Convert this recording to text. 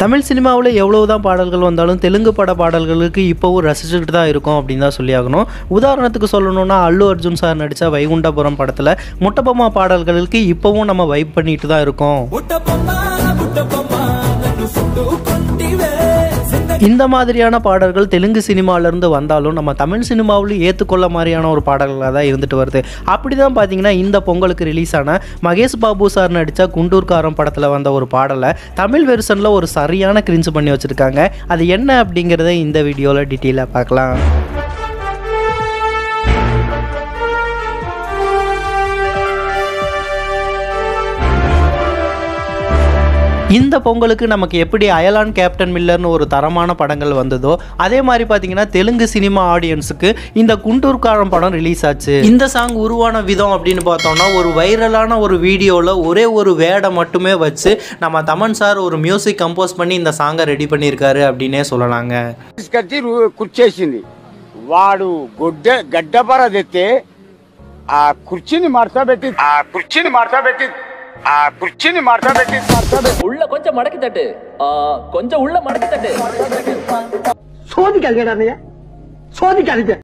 தமிழ் சினிமாவில் எவ்வளவுதான் பாடல்கள் வந்தாலும் தெலுங்கு பட பாடல்களுக்கு இப்போவும் ரசிச்சுக்கிட்டு தான் இருக்கும் அப்படின்னு தான் சொல்லி ஆகணும் உதாரணத்துக்கு சொல்லணும்னா அல்லு அர்ஜுன் சார் நடித்த வைகுண்டபுரம் படத்தில் முட்டபொம்மா பாடல்களுக்கு இப்போவும் நம்ம வைப் பண்ணிட்டு தான் இருக்கோம் இந்த மாதிரியான பாடல்கள் தெலுங்கு சினிமாவிலேருந்து வந்தாலும் நம்ம தமிழ் சினிமாவிலும் ஏற்றுக்கொள்ள மாதிரியான ஒரு பாடல்களாக தான் இருந்துட்டு வருது அப்படி தான் பார்த்தீங்கன்னா இந்த பொங்கலுக்கு ரிலீஸ் ஆன மகேஷ் பாபு சார் நடித்த குண்டூர்காரம் படத்தில் வந்த ஒரு பாடலை தமிழ் வெர்ஷனில் ஒரு சரியான கிரின்ஸ் பண்ணி வச்சுருக்காங்க அது என்ன அப்படிங்கிறத இந்த வீடியோவில் டீட்டெயிலாக பார்க்கலாம் இந்த பொங்கலுக்கு நமக்கு எப்படி அயலான் கேப்டன் மில்லர்னு ஒரு தரமான படங்கள் வந்ததோ அதே மாதிரி பார்த்தீங்கன்னா தெலுங்கு சினிமா ஆடியன்ஸுக்கு இந்த குண்டூர்காரம் படம் ரிலீஸ் ஆச்சு இந்த சாங் உருவான விதம் அப்படின்னு பார்த்தோம்னா ஒரு வைரலான ஒரு வீடியோவில் ஒரே ஒரு வேடை மட்டுமே வச்சு நம்ம தமன் சார் ஒரு மியூசிக் கம்போஸ் பண்ணி இந்த சாங்கை ரெடி பண்ணியிருக்காரு அப்படின்னே சொல்லலாங்க తీసుకొచ్చి రు- కుర్చేసింది వాడు గొడ్డ గడ్డపర తెస్తే ఆ కుర్చీని మడతబెట్టి ఆ కుర్చీని మడతబెట్టి ఆ కుర్చీని మడతబెట్టి మడతబెట్టి உள்ள கொஞ்சம் மடக்கி தட்டு ஆ, கொஞ்சம் உள்ள மடக்கி தட்டு சோதிக்காதீங்க சோதிக்காதீங்க